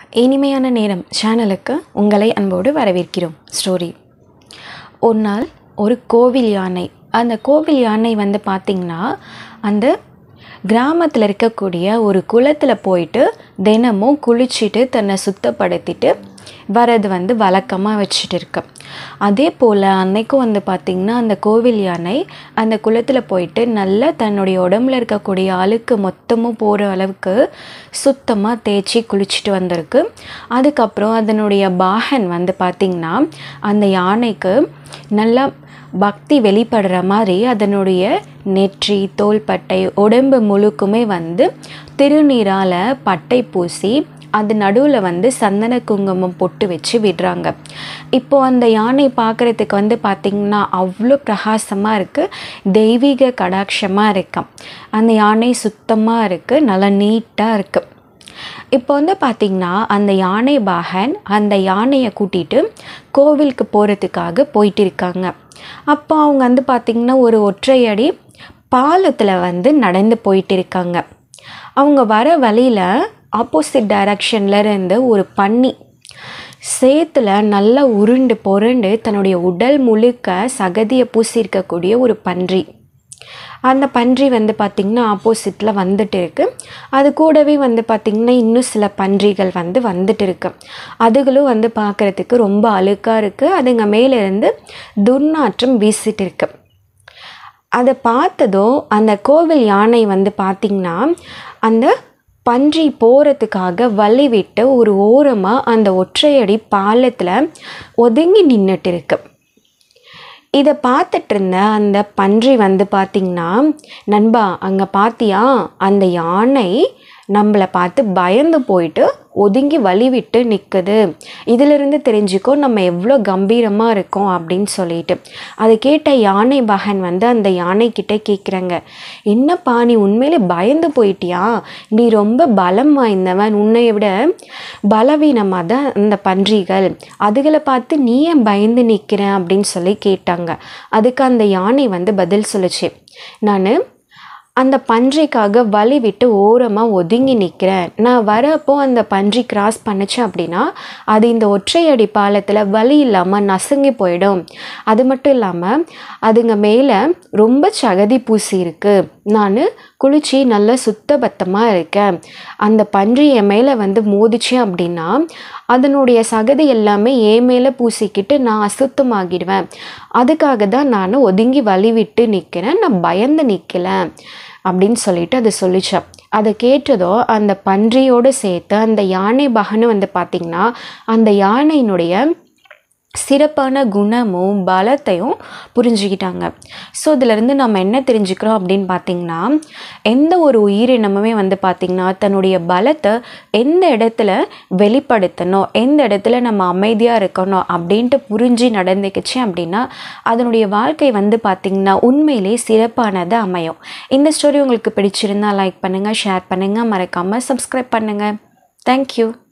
இனிமையான நேரம் சேனலுக்கு உங்களை அன்போடு வரவேற்கிறோம் ஸ்டோரி ஒரு நாள் ஒரு கோவில் யானை அந்த கோவில் யானை வந்து பார்த்திங்கன்னா அந்த கிராமத்தில் இருக்கக்கூடிய ஒரு குளத்தில் போயிட்டு தினமும் குளிச்சுட்டு தன்னை சுத்தப்படுத்திட்டு வரது வந்து வழக்கமாக வச்சுட்டு இருக்கு அதே போல் அன்னைக்கும் வந்து பார்த்திங்கன்னா அந்த கோவில் யானை அந்த குளத்தில் போயிட்டு நல்லா தன்னுடைய உடம்புல இருக்கக்கூடிய அழுக்கு மொத்தமும் போகிற அளவுக்கு சுத்தமாக தேய்ச்சி குளிச்சுட்டு வந்திருக்கு அதுக்கப்புறம் அதனுடைய பாகன் வந்து பார்த்திங்கன்னா அந்த யானைக்கு நல்லா பக்தி வெளிப்படுற மாதிரி அதனுடைய நெற்றி தோள்பட்டை உடம்பு முழுக்குமே வந்து திருநீரால் பட்டை பூசி அது நடுவில் வந்து சந்தன குங்குமம் பொட்டு வச்சு விடுறாங்க இப்போ அந்த யானை பார்க்குறதுக்கு வந்து பார்த்திங்கன்னா அவ்வளோ பிரகாசமாக இருக்குது தெய்வீக கடாட்சமாக இருக்காம் அந்த யானை சுத்தமாக இருக்குது நல்லா நீட்டாக இருக்குது இப்போ வந்து பார்த்திங்கன்னா அந்த யானை பாகன் அந்த யானையை கூட்டிகிட்டு கோவிலுக்கு போகிறதுக்காக போயிட்டு இருக்காங்க அப்போ அவங்க வந்து பார்த்திங்கன்னா ஒரு ஒற்றையடி பாலத்தில் வந்து நடந்து போயிட்டு இருக்காங்க அவங்க வர வழியில் ஆப்போசிட் டைரக்ஷனில் இருந்து ஒரு பன்னி சேத்துல நல்லா உருண்டு புரண்டு தன்னுடைய உடல் முழுக்க சகதியை பூசியிருக்கக்கூடிய ஒரு பன்றி அந்த பன்றி வந்து பார்த்திங்கன்னா ஆப்போசிட்டில் வந்துட்டு இருக்கு அது கூடவே வந்து பார்த்திங்கன்னா இன்னும் சில பன்றிகள் வந்து வந்துட்டு இருக்கு அதுகளும் வந்து பார்க்குறதுக்கு ரொம்ப அழுக்காக இருக்குது அதுங்க மேலேருந்து துர்நாற்றம் வீசிட்டு இருக்கு அதை பார்த்ததும் அந்த கோவில் யானை வந்து பார்த்திங்கன்னா அந்த பன்றி போகிறதுக்காக வழி விட்டு ஒரு ஓரமாக அந்த ஒற்றையடி பாலத்தில் ஒதுங்கி நின்றுட்டு இருக்கு இதை பார்த்துட்டு இருந்த அந்த பன்றி வந்து பார்த்திங்கன்னா நண்பா அங்கே பார்த்தியா அந்த யானை நம்மளை பார்த்து பயந்து போயிட்டு ஒதுங்கி வழி விட்டு நிற்குது இதிலிருந்து தெரிஞ்சுக்கோ நம்ம எவ்வளோ கம்பீரமாக இருக்கோம் அப்படின்னு சொல்லிட்டு அதை கேட்ட யானை பகன் வந்து அந்த யானை கிட்ட கேட்குறாங்க என்னப்பா நீ உண்மையிலே பயந்து போயிட்டியா நீ ரொம்ப பலம் வாய்ந்தவன் உன்னை விட பலவீனமாக தான் அந்த பன்றிகள் அதுகளை பார்த்து நீ ஏன் பயந்து நிற்கிற அப்படின்னு சொல்லி கேட்டாங்க அதுக்கு அந்த யானை வந்து பதில் சொல்லுச்சு நான் அந்த பன்றிக்காக வழி விட்டு ஓரமாக ஒதுங்கி நிற்கிறேன் நான் வரப்போ அந்த பன்றி கிராஸ் பண்ணுச்சு அப்படின்னா அது இந்த ஒற்றையடி பாலத்தில் வழி இல்லாமல் நசுங்கி போயிடும் அது மட்டும் இல்லாமல் அதுங்க மேலே ரொம்ப சகதி பூசி இருக்குது நான் குளிச்சு நல்லா சுத்தபத்தமாக இருக்கேன் அந்த பன்றி என் மேலே வந்து மோதிச்சு அப்படின்னா அதனுடைய சகதி எல்லாமே என் மேலே பூசிக்கிட்டு நான் அசுத்தமாகிடுவேன் அதுக்காக தான் நான் ஒதுங்கி வழி விட்டு நிற்கிறேன் நான் பயந்து நிற்கல அப்படின்னு சொல்லிட்டு அது சொல்லிச்சேன் அதை கேட்டதோ அந்த பன்றியோடு சேர்த்து அந்த யானை பகனும் வந்து பார்த்திங்கன்னா அந்த யானையினுடைய சிறப்பான குணமும் பலத்தையும் புரிஞ்சுக்கிட்டாங்க ஸோ இதிலேருந்து நம்ம என்ன தெரிஞ்சுக்கிறோம் அப்படின்னு பார்த்திங்கன்னா எந்த ஒரு உயிரினமுமே வந்து பார்த்திங்கன்னா தன்னுடைய பலத்தை எந்த இடத்துல வெளிப்படுத்தணும் எந்த இடத்துல நம்ம அமைதியாக இருக்கணும் அப்படின்ட்டு புரிஞ்சு நடந்துக்கிச்சு அப்படின்னா அதனுடைய வாழ்க்கை வந்து பார்த்திங்கன்னா உண்மையிலே சிறப்பானது அமையும் இந்த ஸ்டோரி உங்களுக்கு பிடிச்சிருந்தா லைக் பண்ணுங்கள் ஷேர் பண்ணுங்கள் மறக்காமல் சப்ஸ்கிரைப் பண்ணுங்கள் தேங்க்யூ